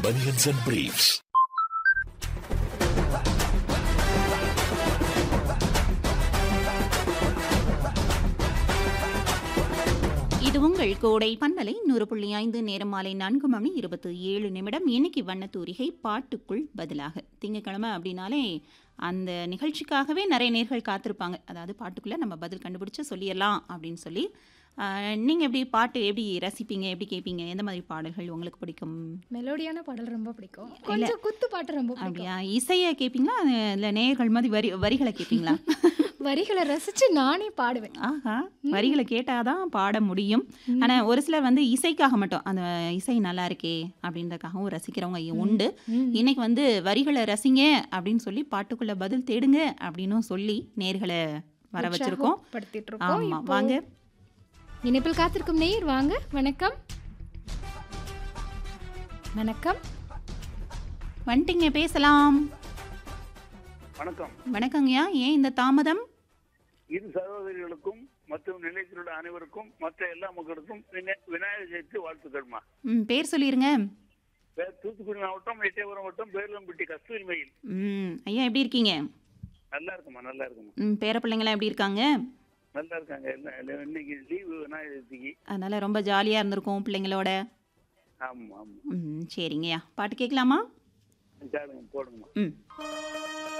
Bunions and Briefs. இது உங்கள் கோடை பண்பலை நூறு புள்ளி ஐந்து நேரம் மாலை நான்கு மணி இருபத்தி ஏழு நிமிடம் இன்னைக்கு வண்ணத்தூரிகை பாட்டுக்குள் பதிலாக திங்கக்கிழமை அப்படின்னாலே அந்த நிகழ்ச்சிக்காகவே நிறைய நேர்கள் காத்திருப்பாங்க அதாவது பாட்டுக்குள்ளே நம்ம பதில் கண்டுபிடிச்சு சொல்லிடலாம் அப்படின்னு சொல்லி நீங்கள் எப்படி பாட்டு எப்படி ரசிப்பீங்க எப்படி கேட்பீங்க எந்த மாதிரி பாடல்கள் உங்களுக்கு பிடிக்கும் மெலோடியான பாடல் ரொம்ப பிடிக்கும் கொஞ்சம் குத்து பாட்டு ரொம்ப பிடிக்கும் அப்படியா இசையை கேட்பீங்களா இல்லை நேர்கள் மாதிரி வரி வரிகளை கேட்பீங்களா வரிகளை ரசிச்சு நானே பாடுவேன் ஆஹா வரிகளை கேட்டாதான் பாட முடியும் ஆனா ஒரு சிலர் வந்து இசைக்காக மட்டும் அந்த இசை நல்லா இருக்கே அப்படின்றதுக்காகவும் ரசிக்கிறவங்க உண்டு ம். இன்னைக்கு வந்து வரிகளை ரசிங்க அப்படின்னு சொல்லி பாட்டுக்குள்ள பதில் தேடுங்க அப்படின்னும் சொல்லி நேர்களை வர வச்சிருக்கோம் படுத்திட்டு இருக்கோம் ஆமா இப்போ வாங்க இணைப்பில் காத்திருக்கும் நேயர் வாங்க வணக்கம் வணக்கம் வந்துட்டீங்க பேசலாம் வணக்கம் வணக்கங்கய்யா ஏன் இந்த தாமதம் இரு சகோதரிகளுக்கும் மற்றும் நிலையத்தில் உள்ள அனைவருக்கும் மற்ற எல்லா மக்களுக்கும் விநா- விநாயகர் சதுர்த்தி வாழ்த்துக்கள்மா ம் பேர் சொல்லிருங்க வே- தூத்துக்குடி மாவட்டம் எட்டயபுரம் வட்டம் பேர்லம்பட்டி கஸ்தூரி மயில் ம் ஐயா எப்படி இருக்கீங்க நல்லா இருக்குமா நல்லா இருக்குமா ம் பேர பிள்ளைங்களாம் எப்படி இருக்காங்க நல்லா இருக்காங்க எல்லாம் எல்லாம் இன்னைக்கு லீவு விநாயகர் சதுர்த்திக்கு அதனால ரொம்ப ஜாலியா இருந்திருக்கும் பிள்ளைங்களோட ஆமா ஆமா ம் சரிங்கய்யா பாட்டு கேட்கலாமா கேளுங்க போடுங்கம்மா ம்